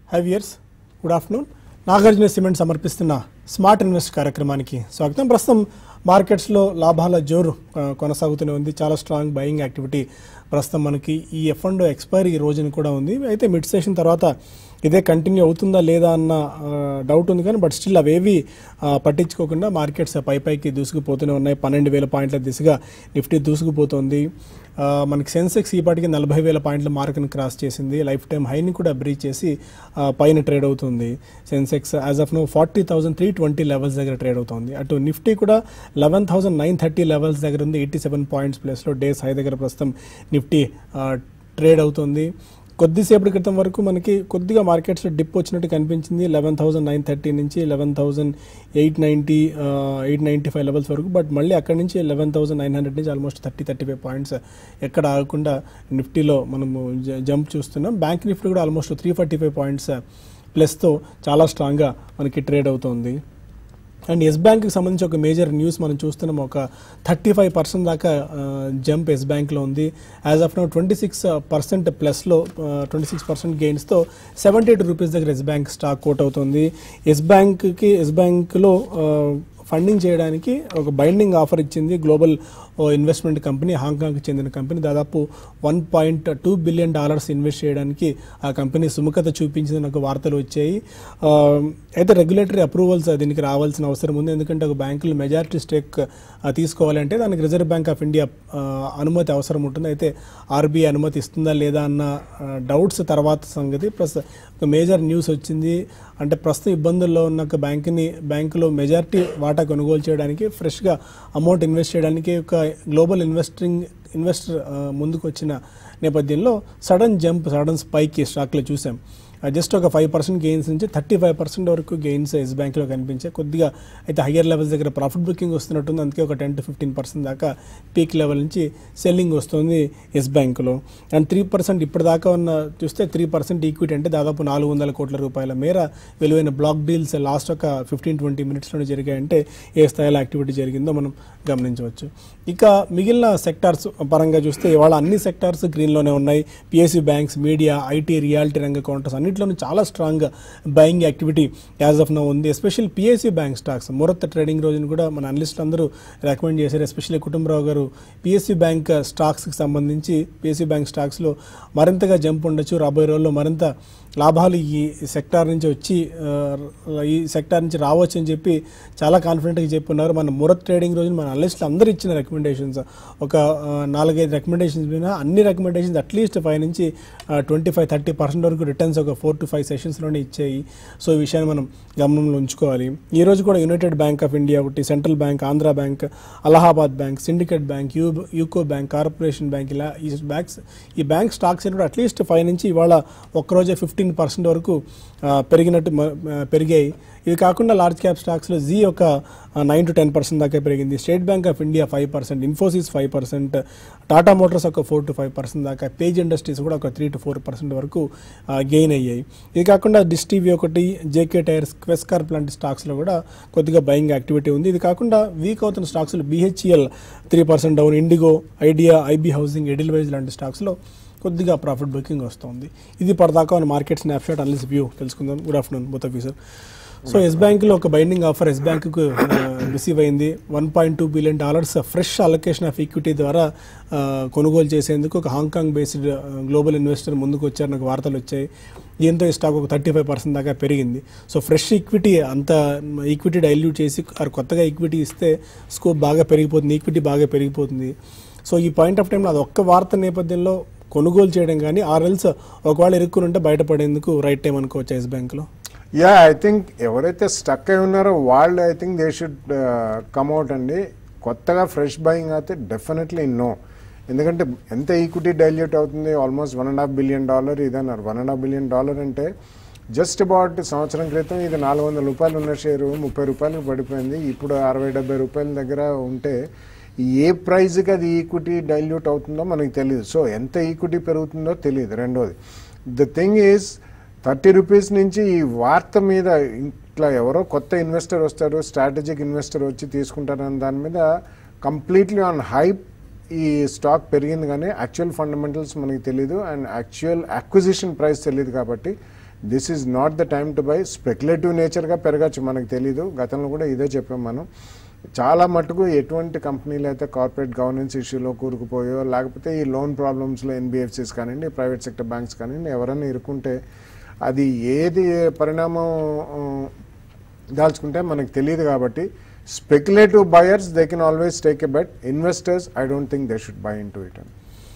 హైవియర్స్ good afternoon Nagarjuna cement సమర్పిస్తున్న smart invest కార్యక్రమానికి స్వాగతం ప్రస్తుతం మార్కెట్స్లో లాభాల జోరు ఆ, కొనసాగుతూనే ఉంది చాలా స్ట్రాంగ్ బయింగ్ యాక్టివిటీ ప్రస్తుతం మనకి ఈ ఎఫ్ అండ్ ఎక్స్పైరీ ఈ రోజున కూడా ఉంది అయితే మిడ్ సెషన్ తర్వాత ఇదే కంటిన్యూ అవుతుందా లేదా అన్న డౌట్ ఉంది కానీ బట్ స్టిల్ అవేవి ఆ, పట్టించుకోకుండా మార్కెట్స్ పై పైకి దూసుకుపోతూనే ఉన్నాయి పన్నెండు వేల పాయింట్ల దిశగా నిఫ్టీ దూసుకుపోతుంది ఆ, మనకి సెన్సెక్స్ ఈ పాటికి నలభై వేల పాయింట్ల మార్క్ని క్రాస్ చేసింది లైఫ్ టైం హైని కూడా బ్రీచ్ చేసి ఆ, పైన ట్రేడ్ అవుతుంది Sensex as of now forty thousand three twenty levels దగ్గర ట్రేడ్ అవుతుంది అటు నిఫ్టీ కూడా eleven thousand nine thirty levels దగ్గర ఉంది ఎయిటీ సెవెన్ పాయింట్స్ ప్లేస్లో డేస్ హై దగ్గర ప్రస్తుతం నిఫ్టీ ఆ, ట్రేడ్ అవుతుంది కొద్దిసేపటి క్రితం వరకు మనకి కొద్దిగా మార్కెట్స్లో డిప్ వచ్చినట్టు కనిపించింది లెవెన్ థౌసండ్ నైన్ థర్టీ నుంచి eleven thousand eight ninety eight ninety five levels వరకు బట్ మళ్ళీ అక్కడి నుంచి లెవెన్ థౌసండ్ నైన్ హండ్రెడ్ నుంచి almost thirty thirty five points ఎక్కడ ఆగకుండా నిఫ్టీలో మనము జంప్ చూస్తున్నాం బ్యాంక్ నిఫ్టీ కూడా almost three forty five points ప్లస్తో చాలా స్ట్రాంగ్గా మనకి ట్రేడ్ అవుతుంది అండ్ ఎస్ బ్యాంక్కి సంబంధించి ఒక మేజర్ న్యూస్ మనం చూస్తున్నాం ఒక థర్టీ ఫైవ్ పర్సెంట్ దాకా జంప్ ఎస్ బ్యాంక్లో ఉంది as of now twenty six percent ప్లస్లో ట్వంటీ సిక్స్ పర్సెంట్ గెయిన్స్తో సెవెంటీ ఎయిట్ రూపీస్ దగ్గర ఎస్ బ్యాంక్ స్టాక్ కోట్ అవుతుంది ఎస్ బ్యాంక్కి ఎస్ బ్యాంక్లో ఫండింగ్ చేయడానికి ఒక బైండింగ్ ఆఫర్ ఇచ్చింది గ్లోబల్ ఇన్వెస్ట్మెంట్ కంపెనీ హాంకాంగ్కి చెందిన కంపెనీ దాదాపు one point two billion dollars invest చేయడానికి ఆ కంపెనీ సుముఖత చూపించింది నాకు వార్తలు వచ్చాయి ఆ, అయితే రెగ్యులేటరీ అప్రూవల్స్ దీనికి రావాల్సిన అవసరం ఉంది ఎందుకంటే ఒక బ్యాంకులు మెజారిటీ స్టేక్ తీసుకోవాలంటే దానికి రిజర్వ్ బ్యాంక్ ఆఫ్ ఇండియా ఆ, అనుమతి అవసరం ఉంటుంది అయితే ఆర్బీఐ అనుమతి ఇస్తుందా లేదా అన్న డౌట్స్ తర్వాత సంగతి ప్లస్ ఒక మేజర్ న్యూస్ వచ్చింది అంటే ప్రస్తుతం ఇబ్బందుల్లో ఉన్న ఒక బ్యాంకుని బ్యాంకులో మెజారిటీ వాటా కొనుగోలు చేయడానికి ఫ్రెష్గా అమౌంట్ ఇన్వెస్ట్ చేయడానికి ఒక గ్లోబల్ ఇన్వెస్టింగ్ ఇన్వెస్టర్ ఆ, ముందుకు వచ్చిన నేపథ్యంలో సడన్ జంప్ సడన్ స్పైక్ స్టాక్లో చూసాం జస్ట్ ఒక ఫైవ్ పర్సెంట్ గెయిన్స్ నుంచి థర్టీ ఫైవ్ పర్సెంట్ వరకు గెయిన్స్ ఎస్ బ్యాంక్లో కనిపించాయి కొద్దిగా అయితే హయ్యర్ లెవెల్స్ దగ్గర ప్రాఫిట్ బుకింగ్ వస్తున్నట్టుంది అందుకే ఒక టెన్ టు ఫిఫ్టీన్ పర్సెంట్ దాకా పీక్ లెవెల్ నుంచి సెల్లింగ్ వస్తుంది ఎస్ బ్యాంకులో అండ్ త్రీ పర్సెంట్ ఇప్పటిదాకా ఉన్న చూస్తే త్రీ పర్సెంట్ ఈక్విటీ అంటే దాదాపు నాలుగు వందల కోట్ల రూపాయల మేర విలువైన బ్లాక్ డీల్స్ లాస్ట్ ఒక ఫిఫ్టీన్ ట్వంటీ మినిట్స్లోనే జరిగాయంటే ఏ స్థాయిలో యాక్టివిటీ జరిగిందో మనం గమనించవచ్చు ఇక మిగిలిన సెక్టార్స్ పరంగా చూస్తే ఇవాళ అన్ని సెక్టార్స్ గ్రీన్లోనే ఉన్నాయి PSC banks media IT reality రంగ కౌంటర్స్ అన్నింటిలోనూ చాలా strong buying activity as of now ఉంది special PSC bank stocks Muhurat trading రోజున కూడా మన అనలిస్టులు అందరూ రికమెండ్ చేశారు ఎస్పెషల్లీ కుటుంబరావు గారు పిఎస్సి బ్యాంక్ స్టాక్స్కి సంబంధించి పిఎస్సి బ్యాంక్ స్టాక్స్లో మరింతగా జంప్ ఉండొచ్చు రాబోయే రోజుల్లో మరింత లాభాలు ఈ సెక్టార్ నుంచి వచ్చి ఆ, ఈ సెక్టార్ నుంచి రావచ్చు అని చెప్పి చాలా కాన్ఫిడెంట్గా చెప్పున్నారు మన మురత్ ట్రేడింగ్ రోజున మన అనలిస్టులు అందరూ ఇచ్చిన రికమెండేషన్స్ ఒక ఆ, నాలుగైదు రికమెండేషన్స్ మీద అన్ని రికమెండేషన్స్ అట్లీస్ట్ ఫైవ్ నుంచి ట్వంటీ ఫైవ్ థర్టీ పర్సెంట్ వరకు రిటర్న్స్ ఒక ఫోర్ టు ఫైవ్ సెషన్స్లోనే ఇచ్చాయి సో ఈ విషయాన్ని మనం గమనంలో ఉంచుకోవాలి ఈ రోజు కూడా యునైటెడ్ బ్యాంక్ ఆఫ్ ఇండియా ఒకటి Central Bank Andhra Bank Allahabad Bank Syndicate Bank U UCO Bank Corporation Bank ఇలా ఈ బ్యాంక్స్ ఈ బ్యాంక్ స్టాక్స్ కూడా అట్లీస్ట్ ఫైవ్ నుంచి ఇవాళ ఒక్కరోజే ఫిఫ్టీన్ పర్సెంట్ వరకు ఆ, పెరిగినట్టు మ- ఆ, పెరిగాయి ఇవి కాకుండా లార్జ్ క్యాప్ స్టాక్స్లో జీ ఒక నైన్ టు టెన్ పర్సెంట్ దాకా పెరిగింది State bank of India five percent Infosys five percent Tata Motors ఒక ఫోర్ టు ఫైవ్ పర్సెంట్ దాకా పేజ్ ఇండస్ట్రీస్ కూడా ఒక త్రీ టు ఫోర్ పర్సెంట్ వరకు గెయిన్ అయ్యాయి ఇది కాకుండా డిస్ టీవీ ఒకటి జేకే టైర్స్ క్వెస్కార్ప్ లాంటి స్టాక్స్లో కూడా కొద్దిగా బయింగ్ యాక్టివిటీ ఉంది ఇది కాకుండా వీక్ అవుతున్న స్టాక్స్లో BHEL three percent down IndiGo Idea IB housing Edelweiss లాంటి స్టాక్స్లో కొద్దిగా ప్రాఫిట్ బుకింగ్ వస్తుంది ఇది పడదాకా మన మార్కెట్ స్నాప్షాట్ అన్లిస్ వ్యూ తెలుసుకుందాం good afternoon both of sir so Yes బ్యాంక్లో ఒక బైండింగ్ ఆఫర్ ఎస్ బ్యాంకుకు రిసీవ్ అయింది one point two billion dollars fresh allocation of equity ద్వారా ఆ, కొనుగోలు చేసేందుకు ఒక హాంకాంగ్ బేస్డ్ గ్లోబల్ ఇన్వెస్టర్ ముందుకు వచ్చారు నాకు వార్తలు వచ్చాయి దీంతో ఈ స్టాక్ ఒక థర్టీ ఫైవ్ పర్సెంట్ దాకా పెరిగింది సో ఫ్రెష్ ఈక్విటీ అంత ఈక్విటీ డైల్యూట్ చేసి వారు కొత్తగా ఈక్విటీ ఇస్తే స్కోప్ బాగా పెరిగిపోతుంది ఈక్విటీ బాగా పెరిగిపోతుంది సో ఈ పాయింట్ ఆఫ్ టైంలో అది ఒక్క వార్త నేపథ్యంలో కొనుగోలు చేయడం కానీ ఆర్ఎల్స్ ఒకవేళ ఇరుక్కుని ఉంటే బయటపడేందుకు రైట్ టైం అనుకోవచ్చు ఎస్ బ్యాంక్లో యా ఐ థింక్ ఎవరైతే స్టక్ అయి ఉన్నారో వాళ్ళు I think they should come out అండి కొత్తగా ఫ్రెష్ బయింగ్ అయితే డెఫినెట్లీ నో ఎందుకంటే ఎంత ఈక్విటీ డైల్యూట్ అవుతుంది almost one and half billion dollar ఇదన్నారు one and half billion dollar అంటే జస్ట్ అబౌట్ సంవత్సరం క్రితం ఇది నాలుగు వందల రూపాయలు ఉన్న షేరు ముప్పై రూపాయలకు పడిపోయింది ఇప్పుడు అరవై డెబ్బై రూపాయల దగ్గర ఉంటే ఏ ప్రైజ్కి అది ఈక్విటీ డైల్యూట్ అవుతుందో మనకి తెలియదు సో ఎంత ఈక్విటీ పెరుగుతుందో తెలియదు రెండోది the thing is thirty rupees నుంచి ఈ వార్త మీద ఇట్లా ఎవరో కొత్త ఇన్వెస్టర్ వస్తారు స్ట్రాటజిక్ ఇన్వెస్టర్ వచ్చి తీసుకుంటారని దాని మీద కంప్లీట్లీ ఆన్ హైప్ ఈ స్టాక్ పెరిగింది కానీ యాక్చువల్ ఫండమెంటల్స్ మనకి తెలియదు అండ్ యాక్చువల్ అక్విజిషన్ ప్రైస్ తెలియదు కాబట్టి this is not the time to buy speculative నేచర్గా పెరగచ్చు మనకు తెలీదు గతంలో కూడా ఇదే చెప్పాం మనం చాలా మటుకు ఎటువంటి కంపెనీలు అయితే కార్పొరేట్ గవర్నెన్స్ ఇష్యూలో కూరుకుపోయో లేకపోతే ఈ లోన్ ప్రాబ్లమ్స్లో ఎన్బిఎఫ్సిస్ కానివ్వండి ప్రైవేట్ సెక్టర్ బ్యాంక్స్ కానివ్వండి ఎవరైనా ఇరుక్కుంటే అది ఏది పరిణామం ఆ, దాల్చుకుంటే మనకు తెలియదు కాబట్టి speculative buyers they can always take a bet investors I don't think they should buy in to it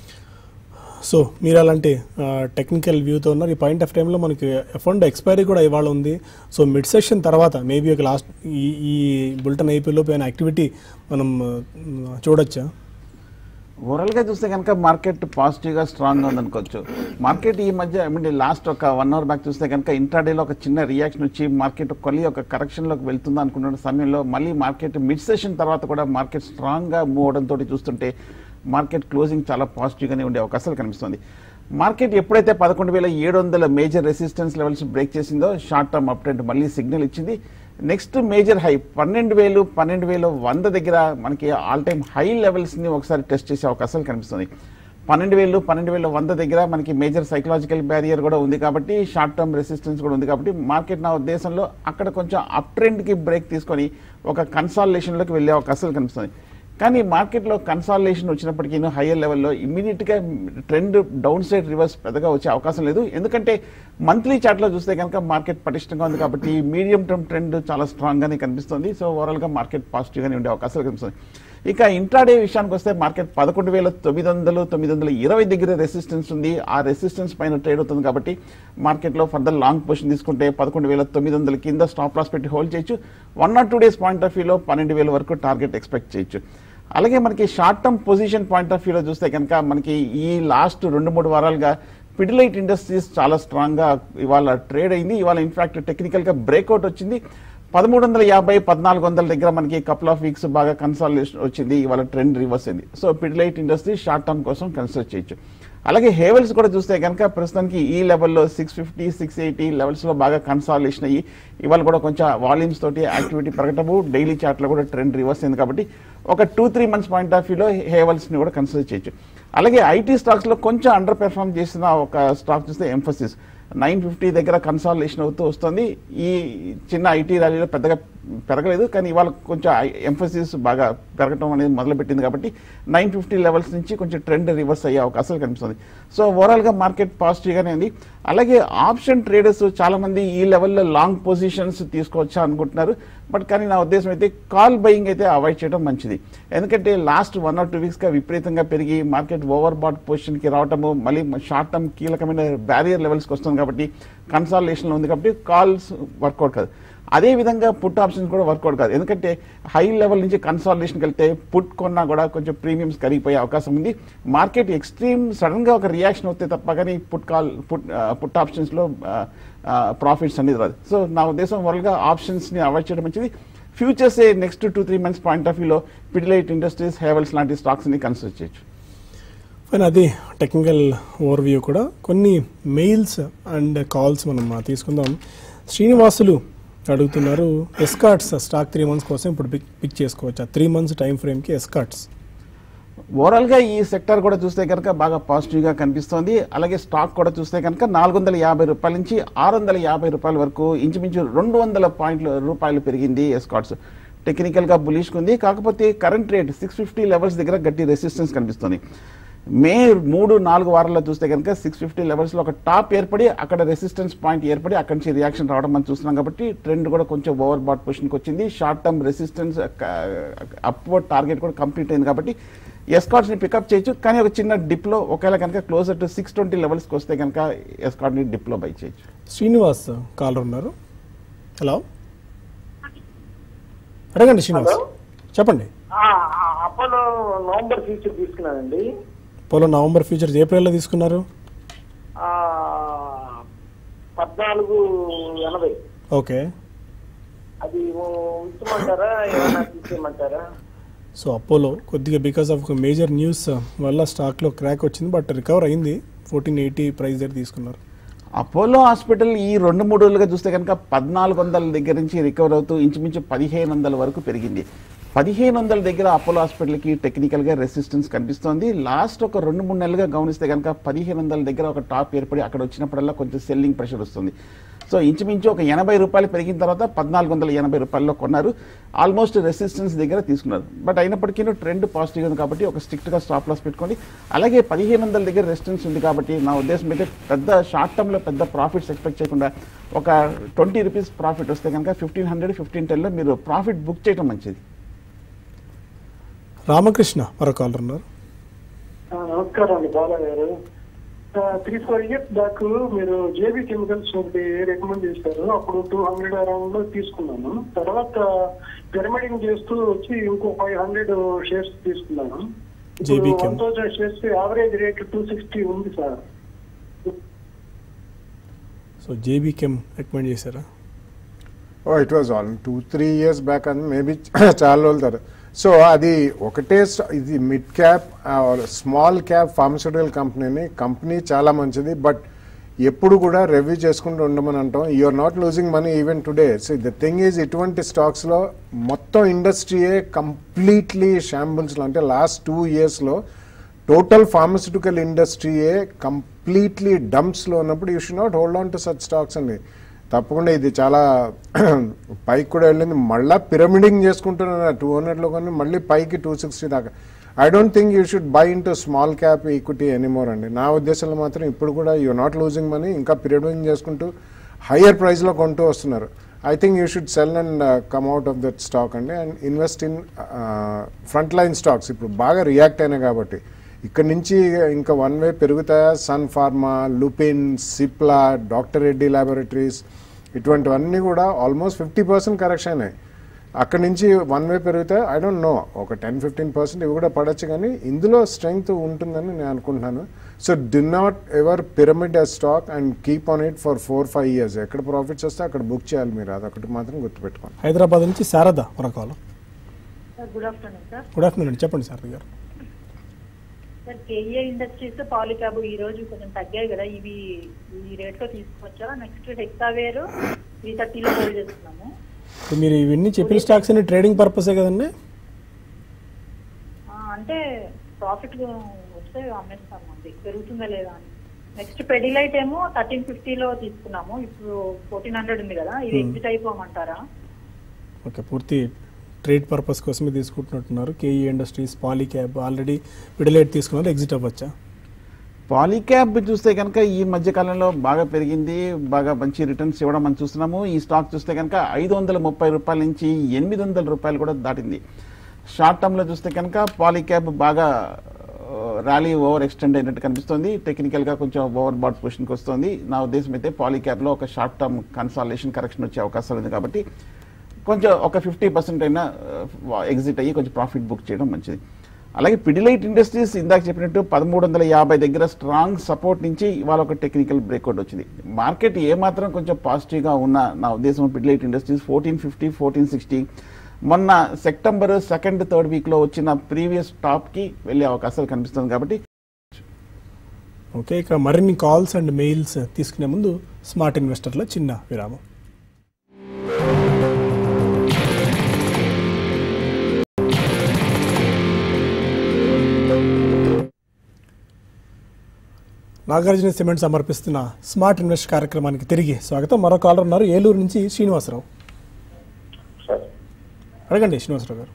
so మీరు అలాంటి టెక్నికల్ వ్యూతో ఉన్నారు ఈ పాయింట్ ఆఫ్ టైంలో మనకి ఫండ్ ఎక్స్పైరీ కూడా ఇవాళ ఉంది సో మిడ్ సెషన్ తర్వాత మేబీ ఒక లాస్ట్ ఈ ఈ బులెటిన్ అయిపోయేలోపు ఏమైనా యాక్టివిటీ మనం ఆ, చూడొచ్చా ఓవరాల్ గా చూస్తే కనుక మార్కెట్ పాజిటివ్ గా స్ట్రాంగ్ గా ఉందనుకోవచ్చు మార్కెట్ ఈ మధ్య ఐ మీన్ లాస్ట్ ఒక వన్ అవర్ బ్యాక్ చూస్తే కనుక ఇంట్రాడేలో ఒక చిన్న రియాక్షన్ వచ్చి మార్కెట్ కొలి ఒక కరెక్షన్ లోకి వెళ్తుందా అనుకున్న సమయంలో మళ్ళీ మార్కెట్ మిడ్ సెషన్ తర్వాత కూడా మార్కెట్ స్ట్రాంగ్ గా మూవ్ అవడంతో చూస్తుంటే మార్కెట్ క్లోజింగ్ చాలా పాజిటివ్ గానే ఉండే అవకాశాలు కనిపిస్తుంది మార్కెట్ ఎప్పుడైతే పదకొండు వేల ఏడు వందల మేజర్ రెసిస్టెన్స్ లెవెల్స్ బ్రేక్ చేసిందో షార్ట్ టర్మ్ అప్ ట్రెండ్ మళ్ళీ సిగ్నల్ ఇచ్చింది నెక్స్ట్ మేజర్ హై పన్నెండు వేలు పన్నెండు వేలు వంద దగ్గర మనకి ఆల్ టైమ్ హై లెవెల్స్ ని ఒకసారి టెస్ట్ చేసే అవకాశాలు కనిపిస్తుంది పన్నెండు వేలు పన్నెండు వేల వంద దగ్గర మనకి మేజర్ సైకలాజికల్ బ్యారియర్ కూడా ఉంది కాబట్టి షార్ట్ టర్మ్ రెసిస్టెన్స్ కూడా ఉంది కాబట్టి మార్కెట్ నా ఉద్దేశంలో అక్కడ కొంచెం అప్ ట్రెండ్ కి బ్రేక్ తీసుకొని ఒక కన్సాలిడేషన్ లోకి వెళ్ళే అవకాశాలు కనిపిస్తుంది కానీ మార్కెట్లో కన్సాలిడేషన్ వచ్చినప్పటికీ హయ్యర్ లెవెల్లో ఇమీడియట్గా ట్రెండ్ డౌన్ సైడ్ రివర్స్ పెద్దగా వచ్చే అవకాశం లేదు ఎందుకంటే మంత్లీ చార్ట్లో చూస్తే కనుక మార్కెట్ పటిష్టంగా ఉంది కాబట్టి మీడియం టర్మ్ ట్రెండ్ చాలా స్ట్రాంగ్గానే కనిపిస్తుంది సో ఓవరాల్గా మార్కెట్ పాజిటివ్గానే ఉండే అవకాశాలు కనిపిస్తుంది ఇక ఇంట్రాడే విషయానికి వస్తే మార్కెట్ పదకొండు వేల తొమ్మిది వందలు తొమ్మిది వందల ఇరవై దగ్గర రెసిస్టెన్స్ ఉంది ఆ రెసిస్టెన్స్ పైన ట్రేడ్ అవుతుంది కాబట్టి మార్కెట్లో ఫర్దర్ లాంగ్ పొజిషన్ తీసుకుంటే పదకొండు వేల తొమ్మిది వందల కింద స్టాప్ లాస్ పెట్టి హోల్డ్ చేయొచ్చు one or two days point of వ్యూలో పన్నెండు వేల వరకు టార్గెట్ ఎక్స్పెక్ట్ చేయొచ్చు అలాగే మనకి short term position point of వ్యూలో చూస్తే కనుక మనకి ఈ లాస్ట్ రెండు మూడు వారాలుగా పిడిలైట్ ఇండస్ట్రీస్ చాలా స్ట్రాంగ్ గా ఇవాళ ట్రేడ్ అయింది ఇవాళ ఇన్ఫాక్ట్ టెక్నికల్ గా బ్రేక్అవుట్ వచ్చింది పదమూడు వందల యాభై పద్నాలుగు వందల దగ్గర మనకి కపుల్ ఆఫ్ వీక్స్ బాగా కన్సాలిడేషన్ వచ్చింది ఇవాళ ట్రెండ్ రివర్స్ అయింది so Pidilite industry short term కోసం కన్సిడర్ చేయొచ్చు అలాగే హేవెల్స్ కూడా చూస్తే కనుక ప్రస్తుతానికి ఈ లెవెల్లో సిక్స్ ఫిఫ్టీ సిక్స్ ఎయిటీ లెవెల్స్లో బాగా కన్సాలిడేషన్ అయ్యి ఇవాళ కూడా కొంచెం వాల్యూమ్స్ తోటి యాక్టివిటీ పెరగటము డైలీ చార్ట్లో కూడా ట్రెండ్ రివర్స్ అయింది కాబట్టి ఒక two three months point of వ్యూలో హేవెల్స్ని కూడా కన్సిడర్ చేయొచ్చు అలాగే ఐటీ స్టాక్స్లో కొంచెం అండర్ పెర్ఫార్మ్ చేసిన ఒక స్టాక్ చూస్తే ఎంఫసిస్ నైన్ ఫిఫ్టీ దగ్గర కన్సాలిడేషన్ అవుతూ వస్తుంది ఈ చిన్న ఐటీ ర్యాలీలో పెద్దగా పెరగలేదు కానీ ఇవాళ కొంచెం ఎంఫసిస్ బాగా పెరగటం అనేది మొదలుపెట్టింది కాబట్టి నైన్ ఫిఫ్టీ లెవెల్స్ నుంచి కొంచెం ట్రెండ్ రివర్స్ అయ్యే అవకాశాలు కనిపిస్తుంది సో ఓవరాల్గా మార్కెట్ పాజిటివ్గానే ఉంది అలాగే ఆప్షన్ ట్రేడర్స్ చాలా మంది ఈ లెవెల్లో లాంగ్ పొజిషన్స్ తీసుకోవచ్చా అనుకుంటున్నారు బట్ కానీ నా ఉద్దేశం అయితే కాల్ బయింగ్ అయితే అవాయిడ్ చేయడం మంచిది ఎందుకంటే లాస్ట్ వన్ ఆర్ టూ వీక్స్గా విపరీతంగా పెరిగి మార్కెట్ ఓవర్ బాట్ పొజిషన్కి రావటము మళ్ళీ షార్ట్ టర్మ్ కీలకమైన బ్యారియర్ లెవెల్స్కి వస్తుంది కాబట్టి కన్సాలిడేషన్లో ఉంది కాబట్టి కాల్స్ వర్కౌట్ కాదు అదే విధంగా పుట్ ఆప్షన్స్ కూడా వర్కౌట్ కాదు ఎందుకంటే హై లెవెల్ నుంచి కన్సాలిడేషన్కి వెళ్తే పుట్ కొన్నా కూడా కొంచెం ప్రీమియమ్స్ కరిగిపోయే అవకాశం ఉంది మార్కెట్ ఎక్స్ట్రీమ్ సడన్ గా ఒక రియాక్షన్ అవుతే తప్ప కానీ put call put put options లో ప్రాఫిట్స్ అనేది రాదు సో నా ఉద్దేశం ఓవరాల్ గా ఆప్షన్స్ ని అవాయిడ్ చేయడం మంచిది futures next two three months point of వ్యూలో పిడిలైట్ ఇండస్ట్రీస్ హేవెల్స్ లాంటి స్టాక్స్ ని కన్సిడర్ చేయొచ్చు ఫైన్ అది టెక్నికల్ ఓవర్వ్యూ కూడా కొన్ని మెయిల్స్ అండ్ కాల్స్ మనం ఆ, తీసుకుందాం శ్రీనివాసులు అడుగుతున్నారు ఎస్కాట్స్ స్టాక్ త్రీ మంత్స్ కోసం ఇప్పుడు పిక్ పిక్ చేసుకోవచ్చా త్రీ మంత్స్ టైం ఫ్రేమ్కి ఎస్కాట్స్ ఓవరాల్ గా ఈ సెక్టర్ కూడా చూస్తే కనుక బాగా పాజిటివ్ గా కనిపిస్తోంది అలాగే స్టాక్ కూడా చూస్తే కనుక నాలుగు వందల యాభై రూపాయల నుంచి ఆరు వందల యాభై రూపాయల వరకు ఇంచుమించు రెండు వందల పాయింట్ల రూపాయలు పెరిగింది ఎస్కాట్స్ టెక్నికల్ గా బులిష్ ఉంది కాకపోతే current rate six fifty levels దగ్గర గట్టి రెసిస్టెన్స్ కనిపిస్తుంది మే మూడు నాలుగు వారాల్లో చూస్తే కనుక సిక్స్ ఫిఫ్టీ లెవెల్స్లో ఒక టాప్ ఏర్పడి అక్కడ రెసిస్టెన్స్ పాయింట్ ఏర్పడి అక్కడి నుంచి రియాక్షన్ రావడం మనం చూస్తున్నాం కాబట్టి ట్రెండ్ కూడా కొంచెం ఓవర్ బాట్ పొజిషన్కి వచ్చింది short term resistance upward target కూడా కంప్లీట్ అయింది కాబట్టి ఎస్కాట్స్ని పికప్ చేయొచ్చు కానీ ఒక చిన్న డిప్లో ఒకవేళ కనుక క్లోజర్ టు సిక్స్ ట్వంటీ లెవెల్స్కి వస్తే కనుక ఎస్కాట్ని డిప్లో బై చేయొచ్చు శ్రీనివాస్ కాలర్ ఉన్నారు హలో అడగండి శ్రీనివాస్ హలో. చెప్పండి ఆ, ఆ, అపోలో నవంబర్ ఫ్యూచర్ తీసుకున్నానండి పోలో నవంబర్ ఫ్యూచర్స్ ఏప్రిల్లో తీసుకున్నారు ఆ, పద్నాలుగు ఎనభై ఓకే అది ఉంచమంటారా ఏమైనా తీసేయమంటారా సో అపోలో కొద్దిగా బికాస్ ఆఫ్ మేజర్ న్యూస్ వల్ల స్టాక్లో క్రాక్ వచ్చింది బట్ రికవర్ అయింది ఫోర్టీన్ ఎయిటీ ప్రైస్ దగ్గర తీసుకున్నారు అపోలో హాస్పిటల్ ఈ రెండు మూడు రోజులుగా చూస్తే కనుక పద్నాలుగు వందల దగ్గర నుంచి రికవర్ అవుతూ ఇంచుమించు పదిహేను వందల వరకు పెరిగింది పదిహేను వందల దగ్గర అపోలో హాస్పిటల్కి టెక్నికల్గా రెసిస్టెన్స్ కనిపిస్తోంది లాస్ట్ ఒక రెండు మూడు నెలలుగా గమనిస్తే కనుక పదిహేను వందల దగ్గర ఒక టాప్ ఏర్పడి అక్కడ వచ్చినప్పుడల్లా కొంచెం సెల్లింగ్ ప్రెషర్ వస్తుంది సో ఇంచుమించు ఒక ఎనభై రూపాయలు పెరిగిన తర్వాత పద్నాలుగు వందల ఎనభై రూపాయల్లో కొన్నారు ఆల్మోస్ట్ రెసిస్టెన్స్ దగ్గర తీసుకున్నారు బట్ అయినప్పటికీ ట్రెండ్ పాజిటివ్ ఉంది కాబట్టి ఒక స్ట్రిక్ట్గా స్టాప్ లాస్ పెట్టుకోండి అలాగే పదిహేను వందల దగ్గర రెసిస్టెన్స్ ఉంది కాబట్టి నా ఉద్దేశం అయితే పెద్ద షార్ట్ టర్మ్లో పెద్ద ప్రాఫిట్స్ ఎక్స్పెక్ట్ చేయకుండా ఒక ట్వంటీ రూపీస్ ప్రాఫిట్ వస్తే కనుక ఫిఫ్టీన్ హండ్రెడ్ ఫిఫ్టీన్ టెన్లో మీరు ప్రాఫిట్ బుక్ చేయడం మంచిది రామకృష్ణ మరో కాలర్ ఉన్నారు ఆ, నమస్కారం అండి Bala garu three four years back మీరు జేబీ కెమికల్స్ ఒకటి రికమెండ్ చేశారు అప్పుడు టూ హండ్రెడ్ అరౌండ్ లో తీసుకున్నాను తర్వాత పిరమిడింగ్ చేస్తూ వచ్చి ఇంకో ఫైవ్ హండ్రెడ్ షేర్స్ తీసుకున్నాను JB Chem. One thousand shares average rate two sixty ఉంది సార్ సో జేబీ కెమ్ రికమెండ్ చేశారా oh it was all two three years back అని మేబీ చాలా రోజులు తర్వాత సో అది ఒకటే st- ఇది mid cap small cap pharmaceutical కంపెనీని కంపెనీ చాలా మంచిది బట్ ఎప్పుడు కూడా రివ్యూ చేసుకుంటూ ఉండమని అంటాం you're not losing money even today so the thing is ఇటువంటి స్టాక్స్లో మొత్తం ఇండస్ట్రీయే కంప్లీట్లీ షాంబుల్స్లో అంటే లాస్ట్ టూ ఇయర్స్లో టోటల్ ఫార్మస్యూటికల్ ఇండస్ట్రీయే కంప్లీట్లీ డంప్స్లో ఉన్నప్పుడు you should not hold on to such stocks అండి తప్పకుండా ఇది చాలా పైకి కూడా వెళ్ళింది మళ్ళీ పిరమిడింగ్ చేసుకుంటున్నారు టూ హండ్రెడ్లో కానీ మళ్ళీ పైకి టూ సిక్స్టీ దాకా I don't think you should buy in into small cap equity anymore అండి నా ఉద్దేశంలో మాత్రం ఇప్పుడు కూడా యూ నాట్ లూజింగ్ మనీ ఇంకా పిరమిడింగ్ చేసుకుంటూ హయ్యర్ ప్రైస్లో కొంటూ వస్తున్నారు I think you should sell and come out of that stock అండి and invest in front line stocks ఇప్పుడు బాగా రియాక్ట్ అయినాయి కాబట్టి ఇక్కడ నుంచి ఇంకా వన్ వే పెరుగుతాయా సన్ ఫార్మా లుపిన్ సిప్లా డాక్టర్ రెడ్డి ల్యాబొరేటరీస్ ఇటువంటివన్నీ కూడా ఆల్మోస్ట్ ఫిఫ్టీ పర్సెంట్ కరెక్షన్ అయినాయి అక్కడి నుంచి వన్ వే పెరిగితే ఐ డోంట్ నో ఒక టెన్ ఫిఫ్టీన్ పర్సెంట్ ఇవి కూడా పడచ్చు కానీ ఇందులో స్ట్రెంగ్త్ ఉంటుందని నేను అనుకుంటున్నాను so do not ever pyramid a stock and keep on it for four five years ఎక్కడ ప్రాఫిట్స్ వస్తే అక్కడ బుక్ చేయాలి మీరు అదొకటి మాత్రం గుర్తుపెట్టుకోండి హైదరాబాద్ నుంచి శారద మరో caller sir good afternoon sir good afternoon అండి చెప్పండి శారద గారు సార్ కేఈఏ ఇండస్ట్రీస్ పాలిక్యాబ్ ఈ రోజు కొంచెం తగ్గాయి కదా ఇవి ఈ రేట్ లో తీసుకోవచ్చా నెక్స్ట్ హెక్సావేర్ త్రీ థర్టీలో హోల్డ్ చేస్తున్నాము సో మీరు ఇవన్నీ చెప్పిన స్టాక్స్ అన్ని ట్రేడింగ్ పర్పసే కదండి ఆ, అంటే ప్రాఫిట్ వస్తే అమ్మేస్తాము అండి పెరుగుతుందా లేదా అని నెక్స్ట్ పెడిలైట్ ఏమో థర్టీన్ ఫిఫ్టీలో తీసుకున్నాము ఇప్పుడు ఫోర్టీన్ హండ్రెడ్ ఉంది కదా ఇది ఎగ్జిట్ అయిపోమంటారా ఓకే పూర్తి ట్రేడ్ పర్పస్ కోసమే తీసుకుంటున్నట్టున్నారు KE industries Polycab already విడలేట్ తీసుకున్నారు ఎగ్జిట్ అవ్వచ్చా పాలీక్యాబ్ చూస్తే కనుక ఈ మధ్య కాలంలో బాగా పెరిగింది బాగా మంచి రిటర్న్స్ ఇవ్వడం మనం చూస్తున్నాము ఈ స్టాక్ చూస్తే కనుక ఐదు వందల ముప్పై రూపాయల నుంచి ఎనిమిది వందల రూపాయలు కూడా దాటింది షార్ట్ టర్మ్లో చూస్తే కనుక పాలీక్యాబ్ బాగా ర్యాలీ ఓవర్ ఎక్స్టెండ్ అయినట్టు కనిపిస్తుంది టెక్నికల్గా కొంచెం ఓవర్ బాట్ పొజిషన్కి వస్తుంది నా ఉద్దేశం అయితే పాలీక్యాబ్లో ఒక షార్ట్ టర్మ్ కన్సాలేషన్ కరెక్షన్ వచ్చే అవకాశాలు ఉంది కాబట్టి కొంచెం ఒక ఫిఫ్టీ పర్సెంట్ అయినా ఎగ్జిట్ అయ్యి కొంచెం ప్రాఫిట్ బుక్ చేయడం మంచిది అలాగే పిడిలైట్ ఇండస్ట్రీస్ ఇందాక చెప్పినట్టు పదమూడు వందల యాభై దగ్గర స్ట్రాంగ్ సపోర్ట్ నుంచి ఇవాళ ఒక టెక్నికల్ బ్రేక్అవుట్ వచ్చింది మార్కెట్ ఏమాత్రం కొంచెం పాజిటివ్గా ఉన్న నా ఉద్దేశం Pidilite industries fourteen fifty fourteen sixty మొన్న సెప్టెంబర్ సెకండ్ థర్డ్ వీక్లో వచ్చిన ప్రీవియస్ టాప్కి వెళ్ళే అవకాశాలు కనిపిస్తుంది కాబట్టి ఓకే ఇక మరిన్ని కాల్స్ అండ్ మెయిల్స్ తీసుకునే ముందు స్మార్ట్ ఇన్వెస్టర్లో చిన్న విరామం నాగార్జున సిమెంట్ సమర్పిస్తున్న స్మార్ట్ ఇన్వెస్ట్ కార్యక్రమానికి తిరిగి స్వాగతం మరో కాలర్ ఉన్నారు ఏలూరు నుంచి శ్రీనివాసరావు సార్ అడగండి శ్రీనివాసరావు గారు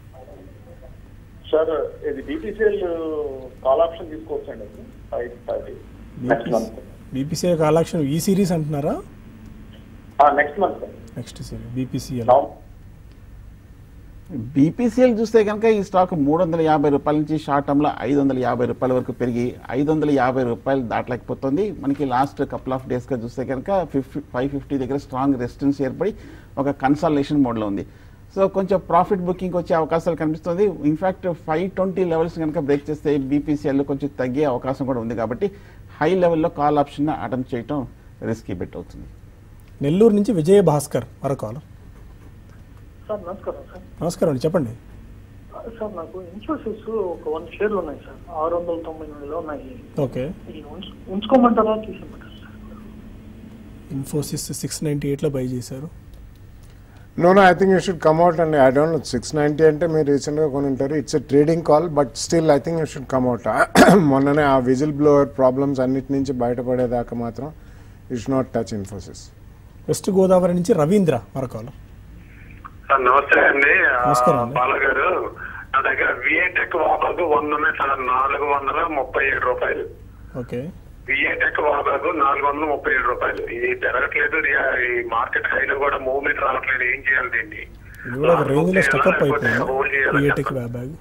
సార్ ఇది బీపీసీఎల్ కాల్ ఆప్షన్ తీసుకోవచ్చండి five thirty next month BPCL కాలాక్షన్ ఈ సిరీస్ అంటున్నారా next month sir next series BPCL BPCL చూస్తే కనుక ఈ స్టాక్ మూడు వందల యాభై రూపాయల నుంచి షార్ట్ టర్మ్లో ఐదు వందల యాభై రూపాయల వరకు పెరిగి ఐదు వందల యాభై రూపాయలు దాటలేకపోతుంది మనకి లాస్ట్ కపుల్ ఆఫ్ డేస్గా చూస్తే కనుక ఫిఫ్టీ ఫైవ్ ఫిఫ్టీ దగ్గర స్ట్రాంగ్ రెసిస్టెన్స్ ఏర్పడి ఒక కన్సల్టేషన్ మోడ్లో ఉంది సో కొంచెం ప్రాఫిట్ బుకింగ్ వచ్చే అవకాశాలు కనిపిస్తుంది ఇన్ఫాక్ట్ ఫైవ్ ట్వంటీ లెవెల్స్ కనుక బ్రేక్ చేస్తే బీపీసీఎల్ కొంచెం తగ్గే అవకాశం కూడా ఉంది కాబట్టి హై లెవెల్లో కాల్ ఆప్షన్ అటెంప్ట్ చేయడం రిస్కీ బెట్ అవుతుంది నెల్లూరు నుంచి విజయ భాస్కర్ మరో కాలర్ సార్ నమస్కారం సార్ నమస్కారం అండి చెప్పండి సార్ నాకు ఇన్ఫోసిస్ ఒక వన్ షేర్లు ఉన్నాయి సార్ ఆరు వందల తొంభై ఎనిమిదిలో ఉన్నాయి ఓకే ఇది ఉంచు- ఉంచుకోమంటారా తీసేయమంటారా సార్ ఇన్ఫోసిస్ సిక్స్ నైంటీ ఎయిట్లో బై చేశారు no no I think you should come out అండి ఐ డోంట్ సిక్స్ నైంటీ అంటే మీరు రీసెంట్గా కొని ఉంటారు it's a trading call but still I think you should come out మొన్ననే ఆ విజిల్ బ్లోవర్ ప్రాబ్లమ్స్ అన్నిటి నుంచి బయటపడేదాకా మాత్రం you should not touch Infosys West Godavari నుంచి రవీంద్ర మరొకరు సార్ నమస్తే అండి ఆ, నమస్కారం అండి. బాల గారు నా దగ్గర విఏటెక్ వాబాకు వంద ఉన్నాయి సార్ నాలుగు వందల ముప్పై ఏడు రూపాయలు ఓకే విఏటెక్ వాబాకు నాలుగు వందల ముప్పై ఏడు రూపాయలు ఇది పెరగట్లేదు ఇది, ఈ మార్కెట్ హైలో కూడా మూవ్మెంట్ రావట్లేదు ఏం చేయాలి దీన్ని ఇది కూడా ఒక రేంజ్లో స్టక్అప్ లేకపోతే hold చేయాలా అయిపోయింది చెప్పండి. బ్యాగ్ బ్యాగ్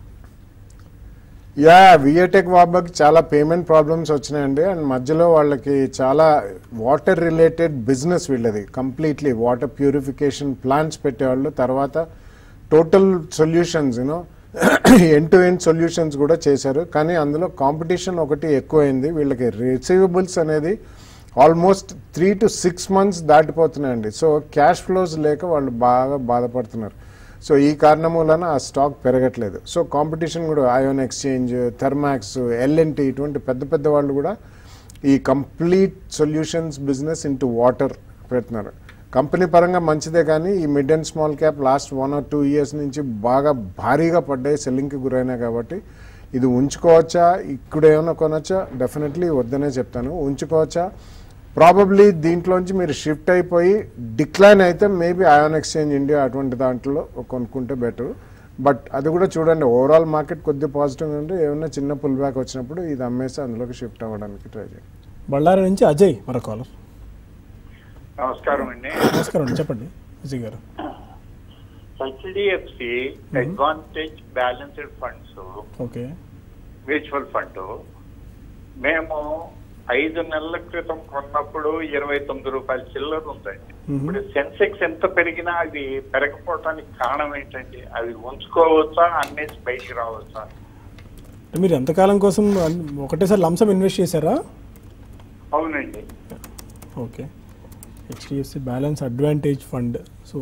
యా విఏటెక్ వాబాకి చాలా పేమెంట్ ప్రాబ్లమ్స్ వచ్చినాయండి అండ్ మధ్యలో వాళ్ళకి చాలా వాటర్ రిలేటెడ్ బిజినెస్ వీళ్ళది కంప్లీట్లీ వాటర్ ప్యూరిఫికేషన్ ప్లాంట్స్ పెట్టేవాళ్ళు తర్వాత total solutions you know end to end solutions కూడా చేశారు కానీ అందులో కాంపిటీషన్ ఒకటి ఎక్కువైంది వీళ్ళకి రిసీవబుల్స్ అనేది almost three to six months దాటిపోతున్నాయండి సో క్యాష్ ఫ్లోస్ లేక వాళ్ళు బాగా బాధపడుతున్నారు సో ఈ కారణం వలన ఆ స్టాక్ పెరగట్లేదు సో కాంపిటీషన్ కూడా ఐఆన్ ఎక్స్చేంజ్ థర్మాక్స్ ఎల్ఎన్టీ ఇటువంటి పెద్ద పెద్ద వాళ్ళు కూడా ఈ complete solutions business into water పెడుతున్నారు కంపెనీ పరంగా మంచిదే కానీ ఈ mid and small cap last one or two years నుంచి బాగా భారీగా పడ్డాయి సెల్లింగ్కి గురైనాయి కాబట్టి ఇది ఉంచుకోవచ్చా ఇక్కడ ఏమైనా కొనొచ్చా డెఫినెట్లీ వద్దనే చెప్తాను ఉంచుకోవచ్చా ప్రాబబ్లీ దీంట్లోంచి మీరు షిఫ్ట్ అయిపోయి డిక్లైన్ అయితే మేబీ ఐఆన్ ఎక్స్చేంజ్ ఇండియా అటువంటి దాంట్లో కొనుక్కుంటే బెటర్ బట్ అది కూడా చూడండి ఓవరాల్ మార్కెట్ కొద్దిగా పాజిటివ్ ఉంటే ఏమైనా చిన్న పుల్ బ్యాక్ వచ్చినప్పుడు ఇది అమ్మేసి అందులోకి షిఫ్ట్ అవ్వడానికి ట్రై చేయండి బళ్ళారి నుంచి అజయ్ మరొకరు నమస్కారం అండి నమస్కారం అండి చెప్పండి Ajay garu HDFC advantage balanced funds okay mutual fund మేము ఐదు నెలల క్రితం కొన్నప్పుడు ఇరవై తొమ్మిది రూపాయల చిల్లర ఉందండి ఇప్పుడు సెన్సెక్స్ ఎంత పెరిగినా అది పెరగపోవటానికి కారణం ఏంటండి అది ఉంచుకోవచ్చా అన్నేసి బయటికి రావచ్చా అంటే మీరు ఎంతకాలం కోసం అన్- ఒకటేసారి లంసం ఇన్వెస్ట్ చేశారా అవునండి okay HDFC balance advantage fund so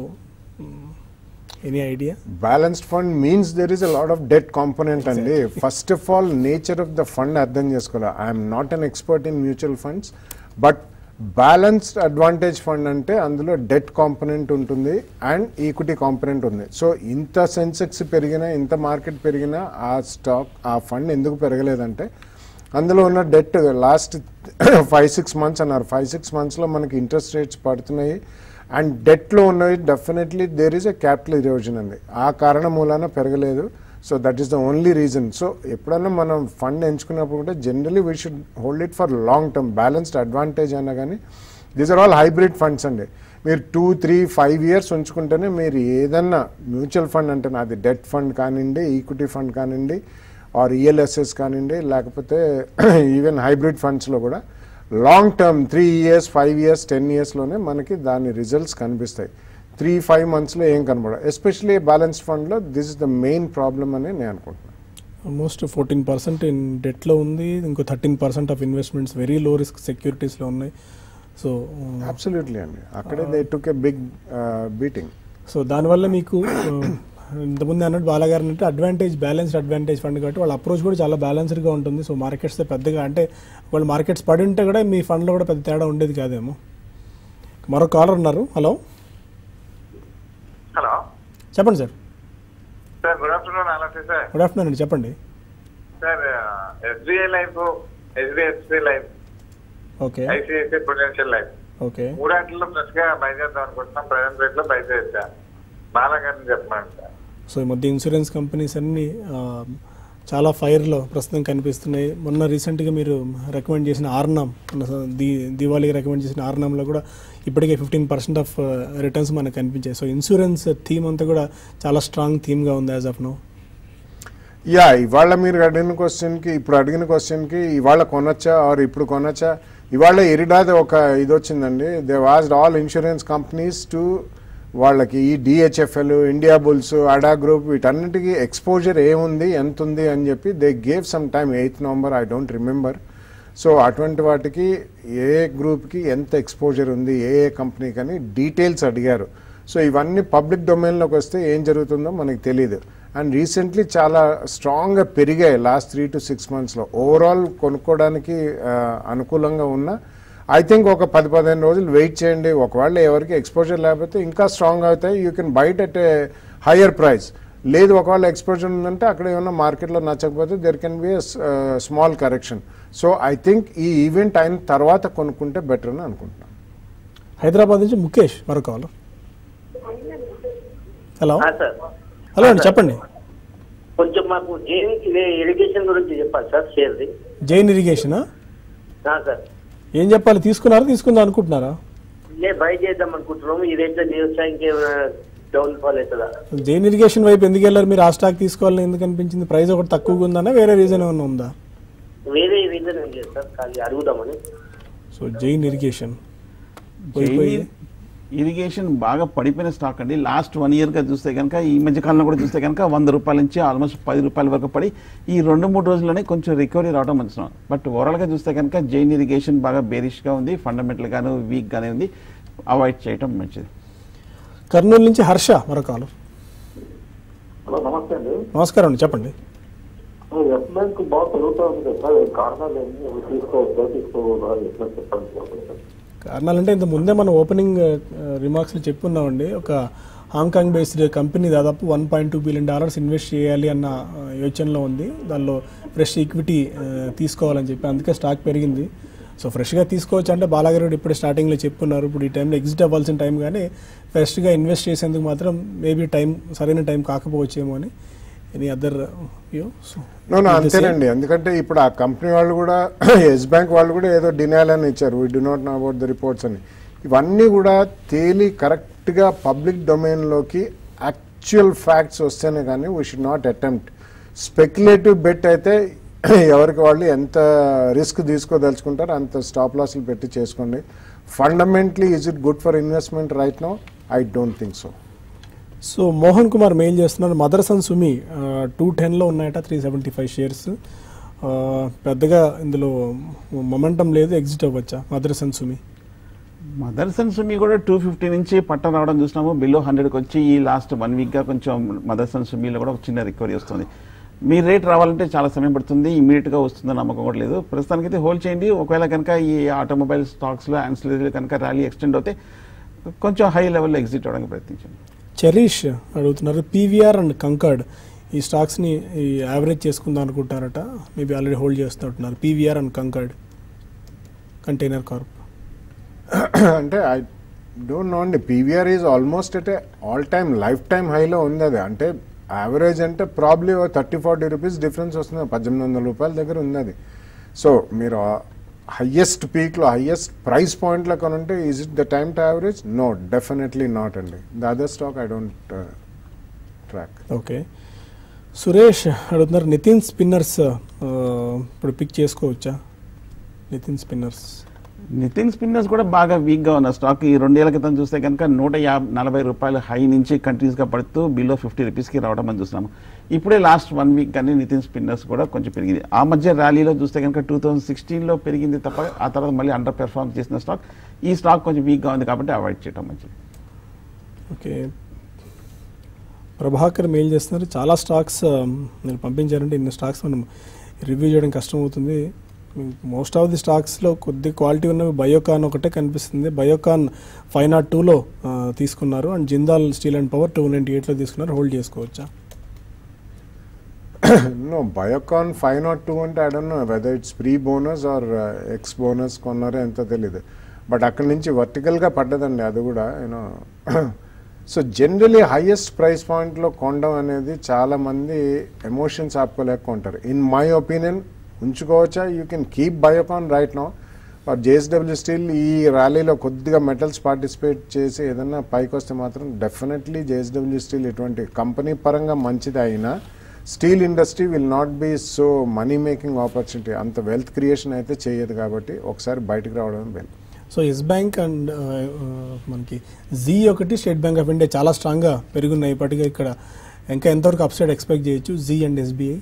any idea balanced fund means there is a lot of debt component అండి first of all nature of the fund అర్థం చేసుకోవాలి I'm not an expert in mutual funds but balanced advantage fund అంటే అందులో debt component ఉంటుంది and equity component ఉంది so ఇంత సెన్సెక్స్ పెరిగినా ఇంత మార్కెట్ పెరిగినా ఆ స్టాక్ ఆ ఫండ్ ఎందుకు పెరగలేదంటే అందులో ఉన్న debt last five six months అన్నారు ఫైవ్ సిక్స్ మంత్స్లో మనకి ఇంట్రెస్ట్ రేట్స్ పడుతున్నాయి అండ్ డెట్లో ఉన్నవి definitely there is a capital erosion అండి ఆ కారణం మూలాన పెరగలేదు so that is the only reason so ఎప్పుడన్నా మనం ఫండ్ ఎంచుకున్నప్పుడు కూడా generally we should hold it for long term balanced advantage అన్నా కానీ these are all hybrid funds అండి మీరు టూ త్రీ ఫైవ్ ఇయర్స్ ఉంచుకుంటేనే మీరు ఏదన్నా మ్యూచువల్ ఫండ్ అంటే అది డెట్ ఫండ్ కానివ్వండి ఈక్విటీ ఫండ్ కానివ్వండి ఆర్ ఈఎల్ఎస్ఎస్ కానివ్వండి లేకపోతే ఈవెన్ హైబ్రిడ్ ఫండ్స్లో కూడా long term three years five years ten ఇయర్స్లోనే మనకి దాని రిజల్ట్స్ కనిపిస్తాయి త్రీ ఫైవ్ మంత్స్లో ఏం కనబడవు ఎస్పెషలీ బ్యాలెన్స్ ఫండ్లో this is the main problem అని నేను అనుకుంటున్నాను ఆల్మోస్ట్ ఫోర్టీన్ పర్సెంట్ ఇన్ డెట్లో ఉంది ఇంకో thirteen percent of investments very low risk సెక్యూరిటీస్లో ఉన్నాయి సో అబ్సల్యూట్లీ అండి అక్కడే they took a big beating so దానివల్ల మీకు ఆ, ఇంతకుముందు అన్నట్టు బాలగారు అంటే అడ్వాంటేజ్ బ్యాలెన్స్డ్ అడ్వాంటేజ్ ఫండ్ కాబట్టి వాళ్ళ అప్రోచ్ కూడా చాలా బ్యాలెన్స్డ్గా ఉంటుంది సో మార్కెట్స్ పెద్దగా అంటే వాళ్ళు మార్కెట్స్ పడి ఉంటే కూడా మీ ఫండ్లో కూడా పెద్ద తేడా ఉండేది కాదేమో మరో కాలర్ ఉన్నారు హలో హలో చెప్పండి సార్ సార్ గుడ్ ఆఫ్టర్నూన్ అలాగే సార్ గుడ్ ఆఫ్టర్నూన్ అండి చెప్పండి sir SBI life HDFC life okay ICICI potential life okay మూడాటిలో ఫ్రెష్ గా బై చేద్దాం అనుకుంటున్నాం ప్రజెంట్ రేట్ లో బై చేద్దా బాలగారిని చెప్పమని సార్ సో ఈ మధ్య ఇన్సూరెన్స్ కంపెనీస్ అన్నీ ఆ, చాలా ఫైర్లో ప్రస్తుతం కనిపిస్తున్నాయి మొన్న రీసెంట్గా మీరు రికమెండ్ చేసిన ఆర్నామ్ మొన్న స- దీ దీవాళికి రికమెండ్ చేసిన ఆర్నామ్లో కూడా ఇప్పటికే ఫిఫ్టీన్ పర్సెంట్ ఆఫ్ రిటర్న్స్ మనకు కనిపించాయి సో ఇన్సూరెన్స్ థీమ్ అంతా కూడా చాలా స్ట్రాంగ్ థీమ్గా ఉంది యాజ్ ఆఫ్ నో యా ఇవాళ మీరు అడిగిన క్వశ్చన్కి ఇప్పుడు అడిగిన క్వశ్చన్కి ఇవాళ కొనొచ్చా ఆర్ ఇప్పుడు కొనొచ్చా ఇవాళ ఎరిడాది ఒక ఇది వచ్చిందండి they asked all insurance companies to వాళ్ళకి ఈ DHFL Indiabulls ADA group వీటన్నిటికీ ఎక్స్పోజర్ ఏముంది ఎంత ఉంది అని చెప్పి they gave some time eighth November I don't remember so అటువంటి వాటికి ఏ గ్రూప్కి ఎంత ఎక్స్పోజర్ ఉంది ఏ ఏ కంపెనీకి అని డీటెయిల్స్ అడిగారు సో ఇవన్నీ పబ్లిక్ డొమైన్లోకి వస్తే ఏం జరుగుతుందో మనకి తెలియదు అండ్ రీసెంట్లీ చాలా స్ట్రాంగ్గా పెరిగాయి లాస్ట్ త్రీ టు సిక్స్ మంత్స్లో ఓవరాల్ కొనుక్కోవడానికి ఆ, అనుకూలంగా ఉన్న ఐ థింక్ ఒక పది పదిహేను రోజులు వెయిట్ చేయండి ఒకవేళ ఎవరికి ఎక్స్పోజర్ లేకపోతే ఇంకా స్ట్రాంగ్ అవుతాయి you can buy it at a higher price లేదు ఒకవేళ ఎక్స్పోజర్ ఉందంటే అక్కడ ఏమన్నా మార్కెట్లో నచ్చకపోతే there can be small correction so I think ఈ ఈవెంట్ అయిన తర్వాత కొనుక్కుంటే బెటర్ అని అనుకుంటున్నాను హైదరాబాద్ నుంచి ముఖేష్ మరొక కాల్ హలో సార్ హలో అండి చెప్పండి కొంచెం మాకు జైన్ ఇదే ఇరిగేషన్ గురించి చెప్పాలి సార్ షేర్ది జైన్ ఇరిగేషనా ఆ, సార్ ఏం చెప్పాలి తీసుకున్నారా తీసుకుందాం అనుకుంటున్నారా ఇదే బై చేద్దాం అనుకుంటున్నాము ఈ రేట్లో చేయొచ్చా ఇంకేమైనా డౌన్ ఫాల్ అవుతుందా జైన్ ఇరిగేషన్ వైపు ఎందుకు వెళ్ళారు మీరు ఆ స్టాక్ తీసుకోవాలని ఎందుకు అనిపించింది ప్రైస్ ఒకటి తక్కువగా ఉందన్నా వేరే రీజన్ ఏమైనా ఉందా వేరే రీజన్ ఏం లేదు సార్ ఖాళీ అడుగుదామని so Jain irrigation Jain irrigation బాగా పడిపోయిన స్టాక్ అండి లాస్ట్ వన్ ఇయర్ గా చూస్తే కనుక ఈ మధ్య కాలంలో కూడా చూస్తే కనుక వంద రూపాయల నుంచి ఆల్మోస్ట్ పది రూపాయల వరకు పడి ఈ రెండు మూడు రోజుల్లోనే కొంచెం రికవరీ రావడం మంచిది బట్ ఓవరాల్ గా చూస్తే కనుక జైన్ ఇరిగేషన్ బాగా బేరిష్ గా ఉంది ఫండమెంటల్ గాను వీక్ గానే ఉంది అవాయిడ్ చేయడం మంచిది కర్నూలు నుంచి హర్ష మరొక కాల్ హలో నమస్తే అండి నమస్కారం అండి చెప్పండి ఎస్ బ్యాంక్ బాగా పెరుగుతూ ఉంది కదా సార్ కారణాలు ఏంటి అవి తీసుకోవద్దా తీసుకోవద్దా ఎట్లా చెప్పండి సార్ కారణాలంటే ఇంత ముందే మనం ఓపెనింగ్ రిమార్క్స్లో చెప్పున్నామండి ఒక హాంకాంగ్ బేస్డ్ కంపెనీ దాదాపు one point two billion dollars invest చేయాలి అన్న ఆ, యోచనలో ఉంది దానిలో ఫ్రెష్ ఈక్విటీ తీసుకోవాలని చెప్పి అందుకే స్టాక్ పెరిగింది సో ఫ్రెష్గా తీసుకోవచ్చు అంటే బాలాగారు ఇప్పుడు స్టార్టింగ్లో చెప్పున్నారు ఇప్పుడు ఈ టైంలో ఎగ్జిట్ అవ్వాల్సిన టైం కానీ ఫ్రెష్గా ఇన్వెస్ట్ చేసేందుకు మాత్రం మేబీ టైం సరైన టైం కాకపోవచ్చేమో అని any other view no no అంతేనండి ఎందుకంటే ఇప్పుడు ఆ కంపెనీ వాళ్ళు కూడా ఎస్ బ్యాంక్ వాళ్ళు కూడా ఏదో డినాయల్ అని ఇచ్చారు we do not know about the reports అని ఇవన్నీ కూడా తేలి కరెక్ట్గా పబ్లిక్ డొమైన్లోకి యాక్చువల్ ఫ్యాక్ట్స్ వస్తేనే కానీ we should not attempt speculative bet అయితే ఎవరికి వాళ్ళు ఎంత రిస్క్ తీసుకోదలుచుకుంటారో అంత స్టాప్ లాస్లు పెట్టి చేసుకోండి fundamentally is it good for investment right no I don't think so so Mohan Kumar mail చేస్తున్నారు మదర్సన్ సుమి టూ టెన్లో ఉన్నాయట త్రీ సెవెంటీ ఫైవ్ షేర్స్ పెద్దగా ఇందులో మొమెంటం లేదు ఎగ్జిట్ అవ్వచ్చా మదర్సన్ సుమి మదర్స్ అండ్ సుమి కూడా టూ ఫిఫ్టీ నుంచి పట్ట రావడం చూసినాము బిలో హండ్రెడ్కి వచ్చి ఈ లాస్ట్ వన్ వీక్గా కొంచెం మదర్స్ అండ్ సుమీలో కూడా ఒక చిన్న రికవరీ వస్తుంది మీ రేట్ రావాలంటే చాలా సమయం పడుతుంది ఇమీడియట్గా వస్తుందని నమ్మకం కూడా లేదు ప్రస్తుతానికైతే హోల్డ్ చేయండి ఒకవేళ కనుక ఈ ఆటోమొబైల్ స్టాక్స్లో యాన్సిలరీలు కనుక ర్యాలీ ఎక్స్టెండ్ అవుతే కొంచెం హై లెవెల్లో ఎగ్జిట్ అవ్వడానికి ప్రయత్నించండి చెరీష్ అడుగుతున్నారు పీవీఆర్ అండ్ కంకర్డ్ ఈ స్టాక్స్ని ఈ యావరేజ్ చేసుకుందాం అనుకుంటారట మేబీ ఆల్రెడీ హోల్డ్ చేస్తున్నట్టున్నారు PVR and Concord container corp అంటే ఐ డోంట్ నో అండి పీవీఆర్ ఈజ్ ఆల్మోస్ట్ అంటే ఆల్ టైమ్ లైఫ్ టైమ్ హైలో ఉంది అది అంటే యావరేజ్ అంటే probably thirty forty rupees difference వస్తుంది పద్దెనిమిది వందల రూపాయల దగ్గర ఉంది అది సో మీరు హయ్యెస్ట్ పీక్లో హయ్యెస్ట్ ప్రైస్ పాయింట్లో కొనుంటే is it the time to average no definitely not అండి the other stock I don't track okay Suresh అడుగుతున్నారు నితిన్ స్పిన్నర్స్ ఇప్పుడు పిక్ చేసుకోవచ్చా నితిన్ స్పిన్నర్స్ నితిన్ స్పిన్నర్స్ కూడా బాగా వీక్గా ఉన్న స్టాక్ ఈ రెండేళ్ల క్రితం చూస్తే కనుక నూట యాభై నలభై రూపాయల హై నుంచి కంటిన్యూస్గా పడుతూ బిలో ఫిఫ్టీ రూపీస్కి రావడం అని చూస్తున్నాము ఇప్పుడే లాస్ట్ వన్ వీక్ కానీ నితిన్ స్పిన్నర్స్ కూడా కొంచెం పెరిగింది ఆ మధ్య ర్యాలీలో చూస్తే కనుక టూ థౌసండ్ సిక్స్టీన్లో పెరిగింది తప్ప ఆ తర్వాత మళ్ళీ అండర్ పెర్ఫార్మ్ చేసిన స్టాక్ ఈ స్టాక్ కొంచెం వీక్గా ఉంది కాబట్టి అవాయిడ్ చేయడం మంచిది ఓకే ప్రభాకర్ మెయిల్ చేస్తున్నారు చాలా స్టాక్స్ మీరు పంపించారంటే ఇన్ని స్టాక్స్ మనం రివ్యూ చేయడం కష్టం అవుతుంది మోస్ట్ ఆఫ్ ది స్టాక్స్లో కొద్ది క్వాలిటీ ఉన్నవి బయోకాన్ ఒకటే కనిపిస్తుంది బయోకాన్ ఫైవ్ నాట్ టూలో తీసుకున్నారు and Jindal steel and power two ninety ఎయిట్లో తీసుకున్నారు హోల్డ్ చేసుకోవచ్చా no Biocon five not two అంటే I don't know whether it's pre bonus or ex bonus కొన్నారో ఎంతో తెలియదు బట్ అక్కడి నుంచి వర్టికల్గా పడ్డదండి అది కూడా you know so generally highest price పాయింట్లో కొనడం అనేది చాలామంది ఎమోషన్స్ ఆపుకోలేక కొంటారు ఇన్ మై ఒపీనియన్ ఉంచుకోవచ్చా you can keep Biocon right no or JSW steel ఈ ర్యాలీలో కొద్దిగా మెటల్స్ పార్టిసిపేట్ చేసి ఏదన్నా పైకి వస్తే మాత్రం డెఫినెట్లీ జేఎస్డబ్ల్యూ స్టీల్ ఇటువంటి కంపెనీ పరంగా మంచిది అయినా steel industry will not be so money making opportunity అంత వెల్త్ క్రియేషన్ అయితే చేయదు కాబట్టి ఒకసారి బయటకు రావడం well so Yes bank and మనకి జీ ఒకటి స్టేట్ బ్యాంక్ ఆఫ్ ఇండియా చాలా స్ట్రాంగ్గా పెరుగున్నాయి ఇప్పటికే ఇక్కడ ఇంకా ఎంతవరకు అప్సైడ్ ఎక్స్పెక్ట్ చేయొచ్చు ji and SBI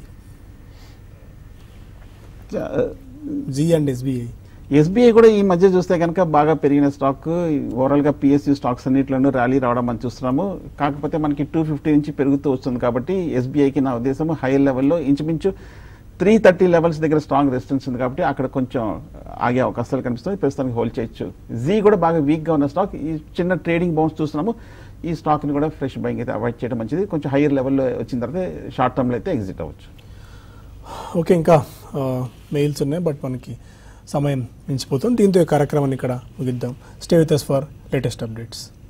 ji and SBI SBI కూడా ఈ మధ్య చూస్తే కనుక బాగా పెరిగిన స్టాక్ ఓవరాల్గా పిఎస్యూ స్టాక్స్ అన్నింటిలోనూ ర్యాలీ రావడం మనం చూస్తున్నాము కాకపోతే మనకి టూ ఫిఫ్టీ నుంచి పెరుగుతూ వస్తుంది కాబట్టి ఎస్బీఐకి నా ఉద్దేశం హై లెవెల్లో ఇంచుమించు త్రీ థర్టీ లెవెల్స్ దగ్గర స్ట్రాంగ్ రెసిస్టెన్స్ ఉంది కాబట్టి అక్కడ కొంచెం ఆగే అవకాశాలు కనిపిస్తుంది ప్రస్తుతానికి హోల్డ్ చేయొచ్చు జీ కూడా బాగా వీక్గా ఉన్న స్టాక్ ఈ చిన్న ట్రేడింగ్ బౌన్స్ చూస్తున్నాము ఈ స్టాక్ని కూడా ఫ్రెష్ బయింగ్ అయితే అవాయిడ్ చేయడం మంచిది కొంచెం హైయర్ లెవెల్లో వచ్చిన తర్వాత షార్ట్ టర్మ్లో అయితే ఎగ్జిట్ అవ్వచ్చు ఓకే ఇంకా మెయిల్స్ ఉన్నాయి బట్ మనకి సమయం మించిపోతుంది దీంతో ఈ కార్యక్రమాన్ని ఇక్కడ ముగిద్దాం stay with us for latest updates